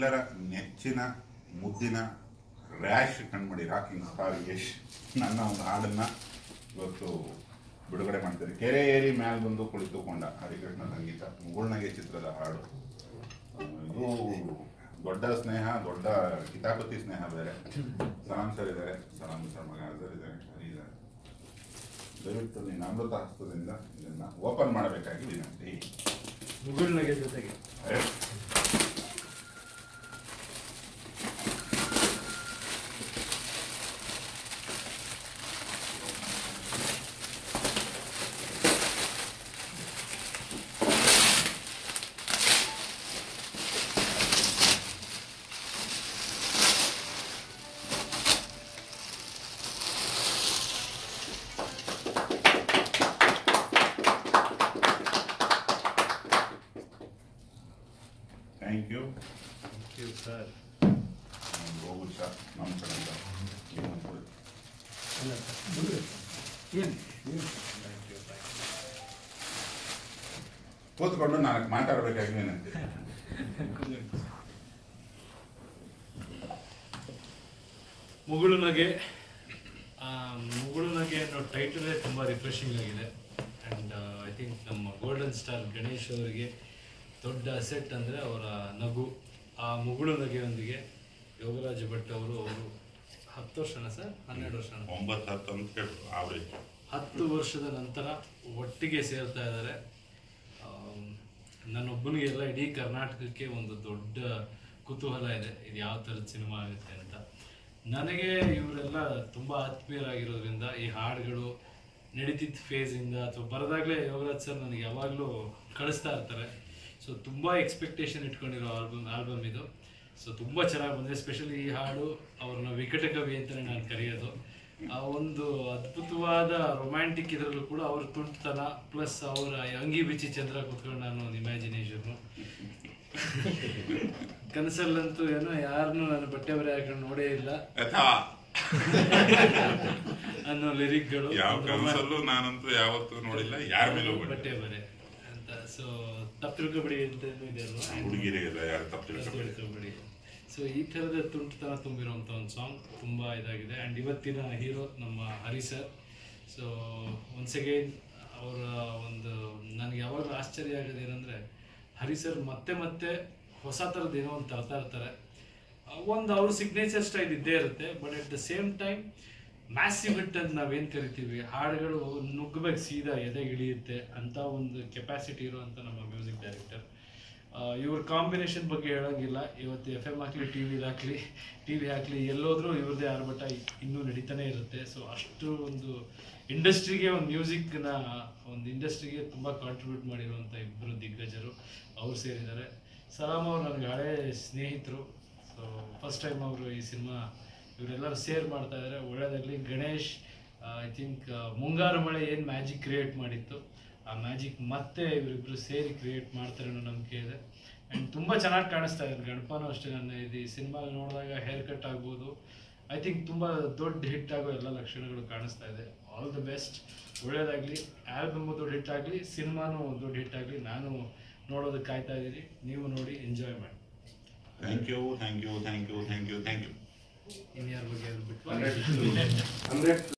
ನಿಮ್ಮೆಲ್ಲರ ನೆಚ್ಚಿನ ಮುದ್ದಿನ ರ್ಯಾಶ್ ಕಣ್ಮಡಿ ರಾಕಿಂಗ್ ಸ್ಟಾರ್ ಯಶ್ ನನ್ನ ಒಂದು ಹಾಡನ್ನ ಇವತ್ತು ಬಿಡುಗಡೆ ಮಾಡ್ತಾರೆ ಕೆರೆ ಏರಿ ಮ್ಯಾಲ್ ಬಂದು ಕುಳಿತುಕೊಂಡ ಹರಿಕೃಷ್ಣ ಸಂಗೀತ ಮುಗುಳ್ನಗೆ ಚಿತ್ರದ ಹಾಡು ಆ, ಇದು ದೊಡ್ಡ ಸ್ನೇಹ ದೊಡ್ಡ ಕಿತಾಪತಿ ಸ್ನೇಹ ಬೇರೆ ಸಲಾಂ ಸರ್ ಇದ್ದಾರೆ ಸಲಾಂ ಸರ್ ಮಗ ಸರ್ ಇದ್ದಾರೆ ಹರಿ ಇದ್ದಾರೆ ದಯವಿಟ್ಟು ನೀನು ಅಮೃತ ಹಸ್ತದಿಂದ ಇದನ್ನ ಓಪನ್ ಮಾಡಬೇಕಾಗಿ ವಿನಂತಿ ಮುಗುಳ್ನಗೆ ಜೊತೆಗೆ thank you thank you sir ಹೋಗು ಸರ್ ನಮ್ಮ ಕಡೆಯಿಂದ ನೀವು ಕೊಡಿ. ಅಲ್ಲ ಏನು ಥ್ಯಾಂಕ್ ಯು ಥ್ಯಾಂಕ್ ಕೂತ್ಕೊಂಡು ನಾಲ್ಕು ಮಾತಾಡಬೇಕಾಗಿ ವಿನಂತಿ ಮುಗುಳು ನಗೆ ಆ, ಮುಗುಳು ನಗೆ ಅನ್ನೋ ಟೈಟಲೇ ತುಂಬ ರಿಫ್ರೆಶಿಂಗ್ ಆಗಿದೆ ಆ್ಯಂಡ್ ಐ ಥಿಂಕ್ ನಮ್ಮ ಗೋಲ್ಡನ್ ಸ್ಟಾರ್ ಗಣೇಶ್ ಅವರಿಗೆ ದೊಡ್ಡ ಅಸೆಟ್ ಅಂದರೆ ಅವರ ನಗು ಆ ಮುಗುಳು ನಗೆಯೊಂದಿಗೆ ಯೋಗರಾಜ್ ಭಟ್ ಅವರು ಅವರು ಹತ್ತು ವರ್ಷನ ಸರ್ ಹನ್ನೆರಡು ವರ್ಷನ ಒಂಬತ್ತು ಹತ್ತು ಅಂತ ಕೇಳು ಆವ್ರೇಜ್ ಹತ್ತು ವರ್ಷದ ನಂತರ ಒಟ್ಟಿಗೆ ಸೇರ್ತಾ ಇದ್ದಾರೆ ಆಮ್, ನನ್ನೊಬ್ಬನಿಗೆಲ್ಲ ಇಡೀ ಕರ್ನಾಟಕಕ್ಕೆ ಒಂದು ದೊಡ್ಡ ಕುತೂಹಲ ಇದೆ ಇದು ಯಾವ ಥರದ ಸಿನಿಮಾ ಆಗುತ್ತೆ ಅಂತ ನನಗೆ ಇವರೆಲ್ಲ ತುಂಬ ಆತ್ಮೀಯರಾಗಿರೋದ್ರಿಂದ ಈ ಹಾಡುಗಳು ನಡೀತಿದ್ದ ಫೇಸಿಂದ ಅಥವಾ ಬರದಾಗಲೇ ಯೋಗರಾಜ್ ಸರ್ ನನಗೆ ಯಾವಾಗಲೂ ಕಳಿಸ್ತಾ ಇರ್ತಾರೆ ಸೊ ತುಂಬ ಎಕ್ಸ್ಪೆಕ್ಟೇಷನ್ ಇಟ್ಕೊಂಡಿರೋ ಆಲ್ಬಮ್ ಆಲ್ಬಮ್ ಇದು ಸೊ ತುಂಬ ಚೆನ್ನಾಗಿ ಬಂದಿದೆ ಸ್ಪೆಷಲಿ ಈ ಹಾಡು ಅವ್ರನ್ನ ವಿಕಟ ಕವಿ ಅಂತಲೇ ನಾನು ಕರೆಯೋದು ಆ ಒಂದು ಅದ್ಭುತವಾದ ರೊಮ್ಯಾಂಟಿಕ್ ಇದರಲ್ಲೂ ಕೂಡ ಅವ್ರ ತುಂಟತನ ಪ್ಲಸ್ ಅವರ ಅಂಗಿ ಬಿಚ್ಚಿ ಚಂದ್ರ ಕೂತ್ಕೊಂಡು ನಾನು ಒಂದು ಇಮ್ಯಾಜಿನೇಷನ್ನು ಕನಸಲ್ಲಂತೂ ಏನೋ ಯಾರನ್ನೂ ನಾನು ಬಟ್ಟೆ ಬರೆ ಹಾಕೊಂಡು ನೋಡೇ ಇಲ್ಲ ಯಥಾ ಅನ್ನೋ ಲಿರಿಕ್ಗಳು ಯಾವ ಕನಸಲ್ಲೂ ನಾನಂತೂ ಯಾವತ್ತೂ ನೋಡಿಲ್ಲ ಯಾರ ಮೇಲೂ ಬಟ್ಟೆ ಬಟ್ಟೆ ಬರೆ ಅಂತ ಸೊ ತಪ್ಪು ತಿಳ್ಕೊಬಿಡಿ ಅಂತ ಇದೆ ಅಲ್ವಾ ಹುಡುಗಿರಿಗೆಲ್ಲ ಯಾರು ತಪ್ಪು ತಿಳ್ಕೊಬೇಡಿ ತಿಳ್ಕೊಬೇಡಿ ಸೊ ಈ ಥರದ ತುಂಟತನ ತುಂಬಿರುವಂಥ ಒಂದು ಸಾಂಗ್ ತುಂಬ ಇದಾಗಿದೆ ಆ್ಯಂಡ್ ಇವತ್ತಿನ ಹೀರೋ ನಮ್ಮ Hari sir so once again ಅವರ ಒಂದು ನನಗೆ ಯಾವಾಗಲೂ ಆಶ್ಚರ್ಯ ಆಗೋದು ಏನಂದರೆ ಹರಿ ಸರ್ ಮತ್ತೆ ಮತ್ತೆ ಹೊಸ ಥರದ್ದು ಏನೋ ಒಂದು ತರ್ತಾ ಇರ್ತಾರೆ ಒಂದು ಅವ್ರ ಸಿಗ್ನೇಚರ್ ಸ್ಟೈಲ್ ಇದ್ದೇ ಇರುತ್ತೆ but at the same time massive hit ಅಂತ ನಾವೇನು ಕರಿತೀವಿ ಹಾಡುಗಳು ನುಗ್ಗಬೇಕು ಸೀದಾ ಎದೆಗೆ ಇಳಿಯುತ್ತೆ ಅಂತ ಒಂದು ಕೆಪಾಸಿಟಿ ಇರುವಂಥ ನಮ್ಮ ಮ್ಯೂಸಿಕ್ ಡೈರೆಕ್ಟರ್ ಇವ್ರ ಕಾಂಬಿನೇಷನ್ ಬಗ್ಗೆ ಹೇಳೋಂಗಿಲ್ಲ ಇವತ್ತು ಎಫ್ ಎಮ್ ಹಾಕ್ಲಿ ಟಿ ವಿಲಿ ಹಾಕ್ಲಿ ಟಿ ವಿ ಹಾಕ್ಲಿ ಎಲ್ಲೋದ್ರೂ ಇವ್ರದ್ದೇ ಆರ್ಭಟ ಇನ್ನೂ ನಡೀತಾನೆ ಇರುತ್ತೆ ಸೊ ಅಷ್ಟು ಒಂದು ಇಂಡಸ್ಟ್ರಿಗೆ ಒಂದು ಮ್ಯೂಸಿಕ್ನ ಒಂದು ಇಂಡಸ್ಟ್ರಿಗೆ ತುಂಬ ಕಾಂಟ್ರಿಬ್ಯೂಟ್ ಮಾಡಿರುವಂಥ ಇಬ್ಬರು ದಿಗ್ಗಜರು ಅವ್ರು ಸೇರಿದ್ದಾರೆ ಸಲಾಮ್ ಅವ್ರು ನನಗೆ ಹಳೆ ಸ್ನೇಹಿತರು ಸೊ ಫಸ್ಟ್ ಟೈಮ್ ಅವರು ಈ ಸಿನಿಮಾ ಇವರೆಲ್ಲರೂ ಸೇರ್ ಮಾಡ್ತಾ ಇದ್ದಾರೆ ಒಳ್ಳೆಯದಾಗಲಿ ಗಣೇಶ್ ಐ ಥಿಂಕ್ ಮುಂಗಾರು ಮಳೆ ಏನು ಮ್ಯಾಜಿಕ್ ಕ್ರಿಯೇಟ್ ಮಾಡಿತ್ತು ಆ ಮ್ಯಾಜಿಕ್ ಮತ್ತೆ ಇವರಿಬ್ಬರು ಸೇರಿ ಕ್ರಿಯೇಟ್ ಮಾಡ್ತಾರೆ ಅನ್ನೋ ನಂಬಿಕೆ ಇದೆ ಆ್ಯಂಡ್ ತುಂಬ ಚೆನ್ನಾಗಿ ಕಾಣಿಸ್ತಾ ಇದ್ದಾರೆ ಗಣಪನೂ ಅಷ್ಟೇ ನನ್ನ ಇದು ಈ ಸಿನಿಮಾ ನೋಡಿದಾಗ ಹೇರ್ ಕಟ್ ಆಗ್ಬೋದು ಐ ಥಿಂಕ್ ತುಂಬ ದೊಡ್ಡ ಹಿಟ್ ಆಗೋ ಎಲ್ಲ ಲಕ್ಷಣಗಳು ಕಾಣಿಸ್ತಾ ಇದೆ ಆಲ್ ದ ಬೆಸ್ಟ್ ಒಳ್ಳೇದಾಗಲಿ ಆಲ್ಬಮ್ ದೊಡ್ಡ ಹಿಟ್ ಆಗಲಿ ಸಿನಿಮಾನು ದೊಡ್ಡ ಹಿಟ್ ಆಗಲಿ ನಾನು ನೋಡೋದಕ್ಕೆ ಕಾಯ್ತಾ ಇದ್ದೀನಿ ನೀವು ನೋಡಿ ಎಂಜಾಯ್ ಮಾಡಿ thank you thank you thank you thank you thank you ಇನ್ಯಾರ ಬಗ್ಗೆ ಹೇಳ್ಬಿಟ್ಟು